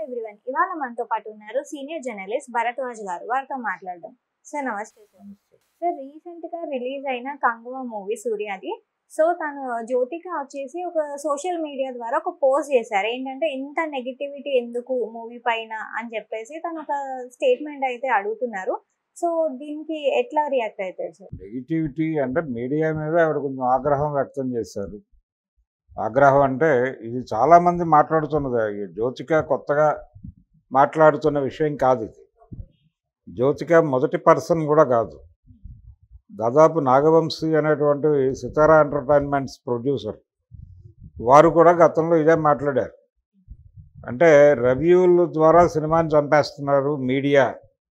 everyone ఇవాళ మనతో పాటు ఉన్నారు సీనియర్ జర్నలిస్ట్ భరద్వాజ్ గారు వారితో మాట్లాడదాం సార్ నమస్తే సార్ సార్ రీసెంట్ గా రిలీజ్ అయిన కంగువ మూవీ సూర్యాది సో తను జ్యోతిక వచ్చేసి ఒక సోషల్ మీడియా ద్వారా ఒక పోస్ట్ చేశారు ఏంటంటే ఇంత నెగిటివిటీ ఎందుకు మూవీ పైన అని చెప్పేసి తను ఒక స్టేట్మెంట్ అయితే అడుగుతున్నారు సో దీనికి ఎట్లా రియాక్ట్ అవుతారు సార్ నెగిటివిటీ అంటే మీడియా మీద ఆవిడ కొంచెం ఆగ్రహం వ్యక్తం చేశారు ఆగ్రహం అంటే ఇది చాలామంది మాట్లాడుతున్నది ఈ జ్యోతిక కొత్తగా మాట్లాడుతున్న విషయం కాదు ఇది జ్యోతిక మొదటి పర్సన్ కూడా కాదు దాదాపు నాగవంశీ అనేటువంటి సితారా ఎంటర్టైన్మెంట్స్ ప్రొడ్యూసర్ వారు కూడా గతంలో ఇదే మాట్లాడారు అంటే రివ్యూల ద్వారా సినిమాని చంపేస్తున్నారు మీడియా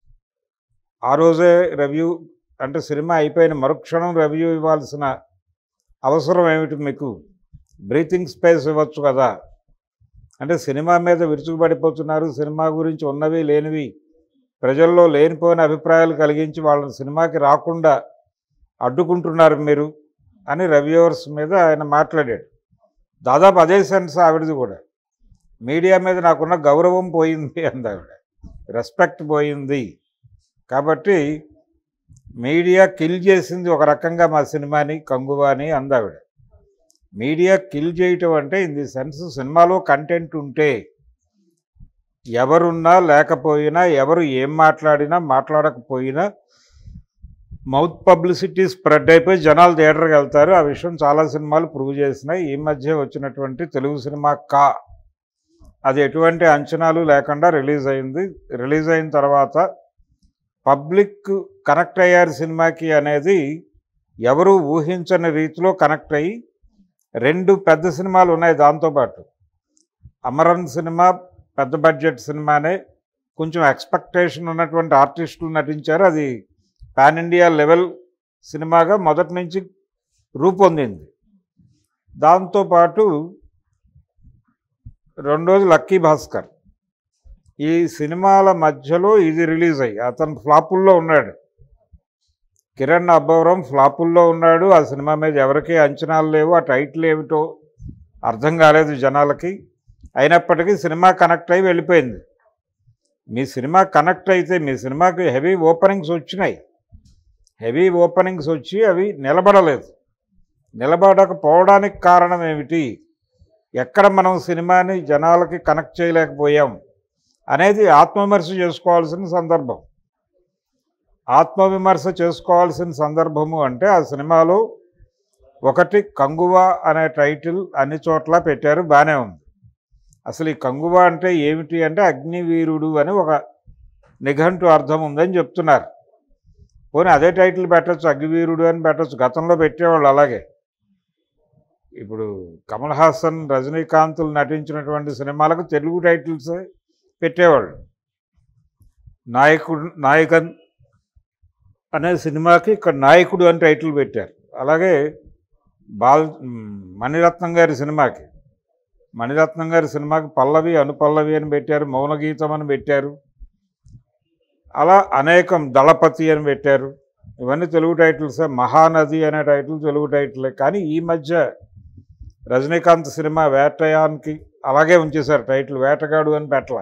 ఆ రోజే రివ్యూ అంటే సినిమా అయిపోయిన మరుక్షణం రివ్యూ ఇవ్వాల్సిన అవసరం ఏమిటి మీకు బ్రీతింగ్ స్పేస్ ఇవ్వచ్చు కదా అంటే సినిమా మీద విరుచుకుపడిపోతున్నారు సినిమా గురించి ఉన్నవి లేనివి ప్రజల్లో లేనిపోయిన అభిప్రాయాలు కలిగించి వాళ్ళని సినిమాకి రాకుండా అడ్డుకుంటున్నారు మీరు అని రివ్యూవర్స్ మీద ఆయన మాట్లాడాడు దాదాపు అదే సెన్స్ ఆవిడది కూడా మీడియా మీద నాకున్న గౌరవం పోయింది అంది ఆవిడ రెస్పెక్ట్ పోయింది కాబట్టి మీడియా కిల్ చేసింది ఒక రకంగా మా సినిమాని కంగువాని అందావిడ మీడియా కిల్ చేయటం అంటే ఇన్ ది సెన్స్ సినిమాలో కంటెంట్ ఉంటే ఎవరున్నా లేకపోయినా ఎవరు ఏం మాట్లాడినా మాట్లాడకపోయినా మౌత్ పబ్లిసిటీ స్ప్రెడ్ అయిపోయి జనాలు థియేటర్కి వెళ్తారు ఆ విషయం చాలా సినిమాలు ప్రూవ్ చేసినాయి ఈ మధ్య వచ్చినటువంటి తెలుగు సినిమా కా అది ఎటువంటి అంచనాలు లేకుండా రిలీజ్ అయింది రిలీజ్ అయిన తర్వాత పబ్లిక్ కనెక్ట్ అయ్యారు సినిమాకి అనేది ఎవరు ఊహించని రీతిలో కనెక్ట్ అయ్యి రెండు పెద్ద సినిమాలు ఉన్నాయి దాంతోపాటు అమరన్ సినిమా పెద్ద బడ్జెట్ సినిమానే కొంచెం ఎక్స్పెక్టేషన్ ఉన్నటువంటి ఆర్టిస్టులు నటించారు అది పాన్ ఇండియా లెవెల్ సినిమాగా మొదటి నుంచి రూపొందింది దాంతోపాటు రెండోది లక్కీ భాస్కర్ ఈ సినిమాల మధ్యలో ఇది రిలీజ్ అయ్యి అతను ఫ్లాపుల్లో ఉన్నాడు కిరణ్ అబ్బవరం ఫ్లాపుల్లో ఉన్నాడు ఆ సినిమా మీద ఎవరికీ అంచనాలు లేవు ఆ టైటిల్ ఏమిటో అర్థం కాలేదు జనాలకి అయినప్పటికీ సినిమా కనెక్ట్ అయి వెళ్ళిపోయింది మీ సినిమా కనెక్ట్ అయితే మీ సినిమాకి హెవీ ఓపెనింగ్స్ వచ్చినాయి హెవీ ఓపెనింగ్స్ వచ్చి అవి నిలబడలేదు నిలబడకపోవడానికి కారణం ఏమిటి ఎక్కడ మనం సినిమాని జనాలకి కనెక్ట్ చేయలేకపోయాం అనేది ఆత్మవిమర్శ చేసుకోవాల్సిన సందర్భం ఆత్మవిమర్శ చేసుకోవాల్సిన సందర్భము అంటే ఆ సినిమాలో ఒకటి కంగువ అనే టైటిల్ అన్ని చోట్ల పెట్టారు బాగానే ఉంది అసలు ఈ కంగువ అంటే ఏమిటి అంటే అగ్నివీరుడు అని ఒక నిఘంటు అర్థం ఉందని చెప్తున్నారు పోనీ అదే టైటిల్ పెట్టచ్చు అగ్నివీరుడు అని పెట్టచ్చు గతంలో పెట్టేవాళ్ళు అలాగే ఇప్పుడు కమల్ హాసన్ రజనీకాంత్లు నటించినటువంటి సినిమాలకు తెలుగు టైటిల్స్ పెట్టేవాళ్ళు నాయకుడు నాయకన్ అనే సినిమాకి ఇక్కడ నాయకుడు అని టైటిల్ పెట్టారు అలాగే బాల్ మణిరత్నం గారి సినిమాకి మణిరత్నం గారి సినిమాకి పల్లవి అనుపల్లవి అని పెట్టారు మౌనగీతం అని పెట్టారు అలా అనేకం దళపతి అని పెట్టారు ఇవన్నీ తెలుగు టైటిల్స్ మహానది అనే టైటిల్ తెలుగు టైటిలే కానీ ఈ మధ్య రజనీకాంత్ సినిమా వేటయానికి అలాగే ఉంచేశారు టైటిల్ వేటగాడు అని పెట్టల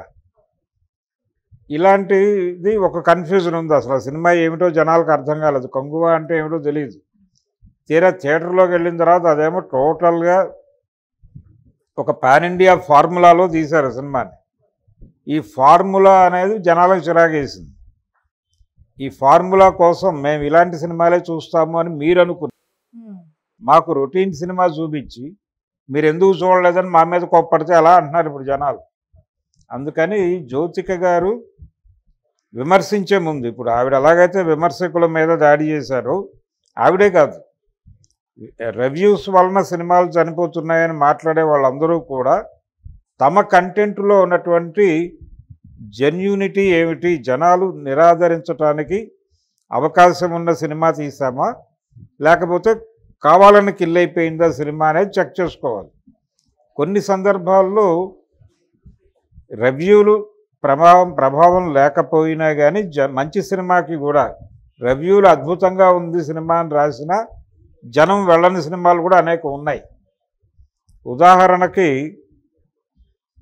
ఇలాంటిది ఒక కన్ఫ్యూజన్ ఉంది అసలు ఆ సినిమా ఏమిటో జనాలకు అర్థం కాలేదు కంగువ అంటే ఏమిటో తెలియదు తీరా థియేటర్లోకి వెళ్ళిన తర్వాత అదేమో టోటల్గా ఒక పాన్ ఇండియా ఫార్ములాలో తీశారు సినిమాని ఈ ఫార్ములా అనేది జనాలకు చిరాకేసింది ఈ ఫార్ములా కోసం మేము ఇలాంటి సినిమాలే చూస్తాము అని మీరు అనుకున్నారు మాకు రొటీన్ సినిమా చూపించి మీరు ఎందుకు చూడలేదని మా మీద కోప్పడితే అలా అంటున్నారు ఇప్పుడు జనాలు అందుకని జ్యోతిక గారు విమర్శించే ముందు ఇప్పుడు ఆవిడ ఎలాగైతే విమర్శకుల మీద దాడి చేశారో ఆవిడే కాదు రివ్యూస్ వలన సినిమాలు చనిపోతున్నాయని మాట్లాడే వాళ్ళందరూ కూడా తమ కంటెంట్లో ఉన్నటువంటి జెన్యూనిటీ ఏమిటి జనాలు నిరాదరించటానికి అవకాశం ఉన్న సినిమా తీసామా లేకపోతే కావాలని కిల్ అయిపోయిందా సినిమా అనేది చెక్ చేసుకోవాలి కొన్ని సందర్భాల్లో రివ్యూలు ప్రభావం ప్రభావం లేకపోయినా కానీ జ మంచి సినిమాకి కూడా రివ్యూలు అద్భుతంగా ఉంది సినిమా అని రాసిన జనం వెళ్ళని సినిమాలు కూడా అనేక ఉన్నాయి ఉదాహరణకి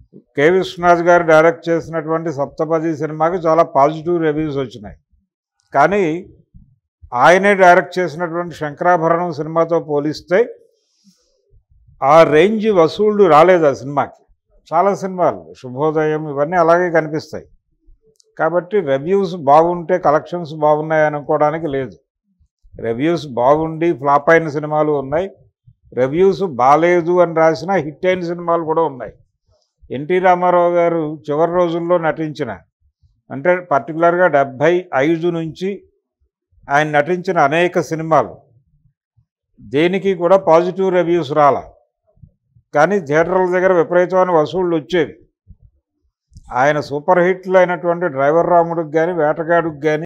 కె విశ్వనాథ్ గారు డైరెక్ట్ చేసినటువంటి సప్తపది సినిమాకి చాలా పాజిటివ్ రివ్యూస్ వచ్చినాయి కానీ ఆయనే డైరెక్ట్ చేసినటువంటి శంకరాభరణం సినిమాతో పోలిస్తే ఆ రేంజ్ వసూళ్లు రాలేదు ఆ సినిమాకి చాలా సినిమాలు శుభోదయం ఇవన్నీ అలాగే కనిపిస్తాయి కాబట్టి రివ్యూస్ బాగుంటే కలెక్షన్స్ బాగున్నాయి అనుకోవడానికి లేదు రివ్యూస్ బాగుండి ఫ్లాప్ అయిన సినిమాలు ఉన్నాయి రివ్యూస్ బాలేదు అని రాసిన హిట్ అయిన సినిమాలు కూడా ఉన్నాయి ఎన్టీ రామారావు గారు చివరి రోజుల్లో నటించిన అంటే పర్టికులర్గా డెబ్భై ఐదు నుంచి ఆయన నటించిన అనేక సినిమాలు దేనికి కూడా పాజిటివ్ రివ్యూస్ రాల కానీ థియేటర్ల దగ్గర విపరీతమైన వసూళ్ళు వచ్చేవి ఆయన సూపర్ హిట్లు అయినటువంటి డ్రైవర్ రాముడికి కానీ వేటగాడికి కానీ